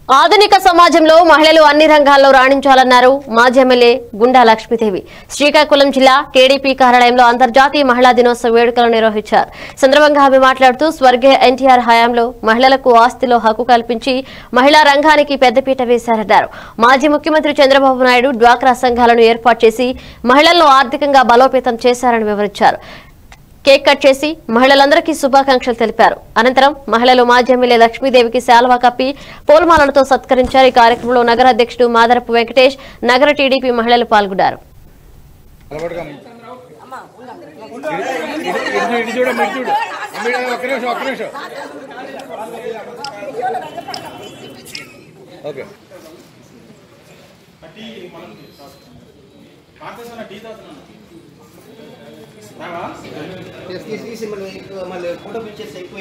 ఆధునిక సమాజంలో మహిళలు అన్ని రంగాల్లో రాణించాలన్నారు మాజీ ఎమ్మెల్యే గుండా లక్ష్మీదేవి శ్రీకాకుళం జిల్లా కేడీపీ కార్యాలయంలో అంతర్జాతీయ మహిళా దినోత్సవ వేడుకలు నిర్వహించారు సందర్భంగా ఆమె మాట్లాడుతూ స్వర్గీయ ఎన్టీఆర్ హయాంలో మహిళలకు ఆస్తిలో హక్కు కల్పించి మహిళా రంగానికి పెద్దపీట వేశారన్నారు మాజీ ముఖ్యమంత్రి చంద్రబాబు నాయుడు డ్వాక్రా సంఘాలను ఏర్పాటు చేసి మహిళలను ఆర్థికంగా బలోపేతం చేశారని వివరించారు కేక్ కట్ చేసి మహిళలందరికీ శుభాకాంక్షలు తెలిపారు అనంతరం మహిళలు మాజీ ఎమ్మెల్యే లక్ష్మీదేవికి శాల్వా కప్పి పూలమాలలతో సత్కరించారు ఈ కార్యక్రమంలో నగర అధ్యక్షుడు మాదరపు వెంకటేష్ నగర టీడీపీ మహిళలు పాల్గొన్నారు అలవాటుగా ఇటు ఇటు- ఇటు చూడు ఇటు చూడు అమ్మిడి ఒక్క నిమిషం ఒక్క నిమిషం ఓకే తీసి తీసి మళ్ళీ ఎక్కువ మళ్ళీ ఫోటో పిక్చర్స్ ఎక్కువ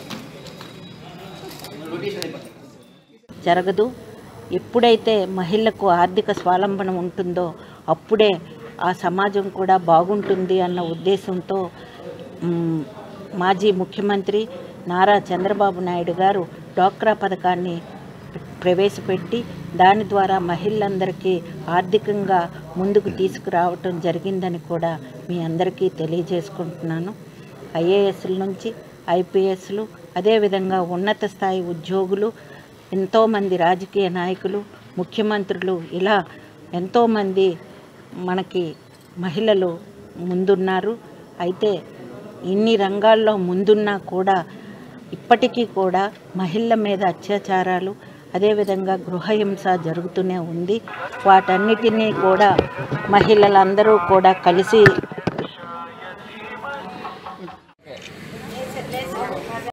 రొటేషన్ అయిపోతుంది జరగదు ఎప్పుడైతే మహిళలకు ఆర్థిక స్వావలంబన ఉంటుందో అప్పుడే ఆ సమాజం కూడా బాగుంటుంది అన్న ఉద్దేశంతో మ్, మాజీ ముఖ్యమంత్రి నారా చంద్రబాబు నాయుడు గారు డ్వాక్రా పథకాన్ని ప్రవేశపెట్టి దాని ద్వారా మహిళలందరికీ ఆర్థికంగా ముందుకు తీసుకురావటం జరిగిందని కూడా మీ అందరికీ తెలియజేసుకుంటున్నాను ఐఏఎస్ల నుంచి ఐపీఎస్లు అదేవిధంగా ఉన్నత స్థాయి ఉద్యోగులు ఎంతోమంది రాజకీయ నాయకులు ముఖ్యమంత్రులు ఇలా ఎంతోమంది మనకి మహిళలు ముందున్నారు అయితే ఇన్ని రంగాల్లో ముందున్నా కూడా ఇప్పటికీ కూడా మహిళల మీద అత్యాచారాలు అదేవిధంగా గృహహింస జరుగుతూనే ఉంది వాటన్నిటినీ కూడా మహిళలందరూ కూడా కలిసి